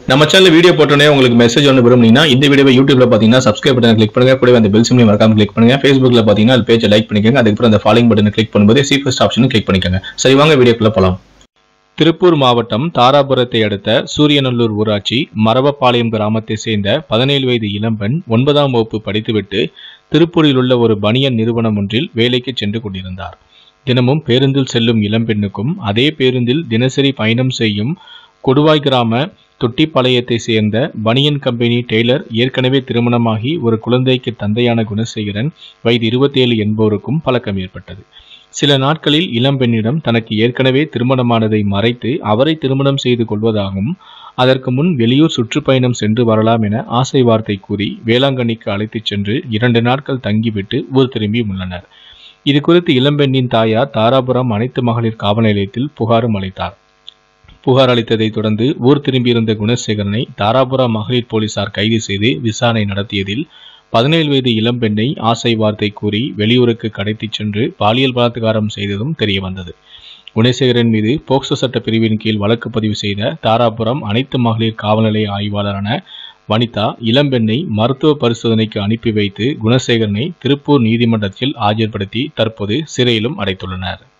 நம்ம channel video போட்டோன்னே உங்களுக்கு மெசேஜ் ஒன்று விரும்புனீங்கன்னா இந்த வீடியோவை யூடியூப்ல பார்த்தீங்கன்னா சப்ஸ்கிரைப் பட்டன் கிளிக் பண்ணுங்க கூடவே அந்த பெல் சிம்லையும் மறக்காம கிளிக் பண்ணுங்க ஃபேஸ்புக்ல பார்த்தீங்கன்னா அது பேஜை லைக் பண்ணிக்கோங்க அதுக்கப்புறம் அந்த ஃபாலோயிங் பட்டனை கிளிக் பண்ணும்போது சி ஃபர்ஸ்ட் ஆப்ஷனும் கிளிக் பண்ணிக்கோங்க சரி வாங்க வீடியோக்குள்ள போலாம் திருப்பூர் மாவட்டம் தாராபுரத்தை அடுத்த சூரியநல்லூர் ஊராட்சி மரவப்பாளையம் கிராமத்தை சேர்ந்த பதினேழு வயது இளம்பெண் ஒன்பதாம் வகுப்பு படித்துவிட்டு திருப்பூரில் உள்ள ஒரு பனியன் நிறுவனம் ஒன்றில் வேலைக்கு சென்று கொண்டிருந்தார் தினமும் பேருந்தில் செல்லும் இளம்பெண்ணுக்கும் அதே பேருந்தில் தினசரி பயணம் செய்யும் கொடுவாய் கிராம தொட்டிப்பாளையத்தை சேர்ந்த பனியன் கம்பெனி டெய்லர் ஏற்கனவே திருமணமாகி ஒரு குழந்தைக்கு தந்தையான குணசேகரன் வயது இருபத்தேழு என்பவருக்கும் பழக்கம் ஏற்பட்டது சில நாட்களில் இளம்பெண்ணிடம் தனக்கு ஏற்கனவே திருமணமானதை மறைத்து அவரை திருமணம் செய்து கொள்வதாகவும் அதற்கு முன் வெளியூர் சுற்றுப்பயணம் சென்று வரலாம் என ஆசை வார்த்தை கூறி வேளாங்கண்ணிக்கு அழைத்துச் சென்று இரண்டு நாட்கள் தங்கிவிட்டு ஊர் திரும்பி உள்ளனர் இது குறித்து இளம்பெண்ணின் தாயார் தாராபுரம் அனைத்து மகளிர் காவல் நிலையத்தில் புகாரும் அளித்தார் புகார் அளித்ததை தொடர்ந்து ஊர் திரும்பியிருந்த குணசேகரனை தாராபுரம் மகளிர் போலீசார் கைது செய்து விசாரணை நடத்தியதில் பதினேழு வயது இளம்பெண்ணை ஆசை வார்த்தை கூறி வெளியூருக்கு கடத்திச் சென்று பாலியல் பலாத்காரம் செய்ததும் தெரியவந்தது குணசேகரன் மீது போக்சோ சட்ட பிரிவின் கீழ் வழக்கு பதிவு செய்த தாராபுரம் அனைத்து மகளிர் காவல் நிலைய ஆய்வாளரான வனிதா இளம்பெண்ணை மருத்துவ பரிசோதனைக்கு அனுப்பி வைத்து குணசேகரனை திருப்பூர் நீதிமன்றத்தில் ஆஜர்படுத்தி தற்போது சிறையிலும் அடைத்துள்ளனர்